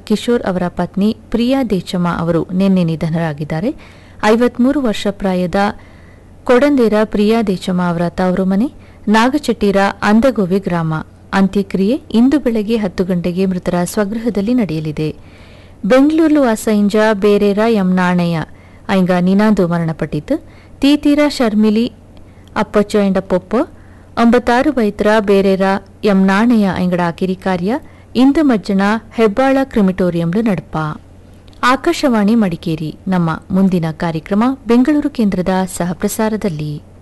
ಕಿಶೋರ್ ಅವರ ಪತ್ನಿ ಪ್ರಿಯಾ ದೇಚಮ್ಮ ಅವರು ನಿನ್ನೆ ನಿಧನರಾಗಿದ್ದಾರೆ ಐವತ್ಮೂರು ವರ್ಷ ಪ್ರಾಯದ ಕೊಡಂದೇರ ಪ್ರಿಯಾ ದೇಚಮ್ಮ ಅವರ ತವರು ಮನೆ ನಾಗಚೆಟ್ಟಿರ ಅಂದಗೋವಿ ಗ್ರಾಮ ಅಂತ್ಯಕ್ರಿಯೆ ಇಂದು ಬೆಳಗ್ಗೆ ಹತ್ತು ಗಂಟೆಗೆ ಮೃತರ ಸ್ವಗೃಹದಲ್ಲಿ ನಡೆಯಲಿದೆ ಬೆಂಗಳೂರು ವಾಸೈಂಜ ಬೇರೇರ ಎಂ ನಾಣಯ್ಯ ಐಂಗ ನಿನಾದು ಮರಣಪಟ್ಟಿತು ತೀತೀರ ಶರ್ಮಿಲಿ ಅಪ್ಪಚ್ಚ ಎಂಡ ಪೊಪ್ಪ ಒಂಬತ್ತಾರು ಬೈತ್ರ ಬೇರೇರ ಎಂ ನಾಣಯ್ಯ ಐಂಗಡ ಕಿರಿ ಕಾರ್ಯ ಇಂದು ಮಜ್ಜನ ಹೆಬ್ಬಾಳ ಕ್ರಿಮಿಟೋರಿಯಂಲು ನಡಪ ಆಕಾಶವಾಣಿ ಮಡಿಕೇರಿ ನಮ್ಮ ಮುಂದಿನ ಕಾರ್ಯಕ್ರಮ ಬೆಂಗಳೂರು ಕೇಂದ್ರದ ಸಹಪ್ರಸಾರದಲ್ಲಿ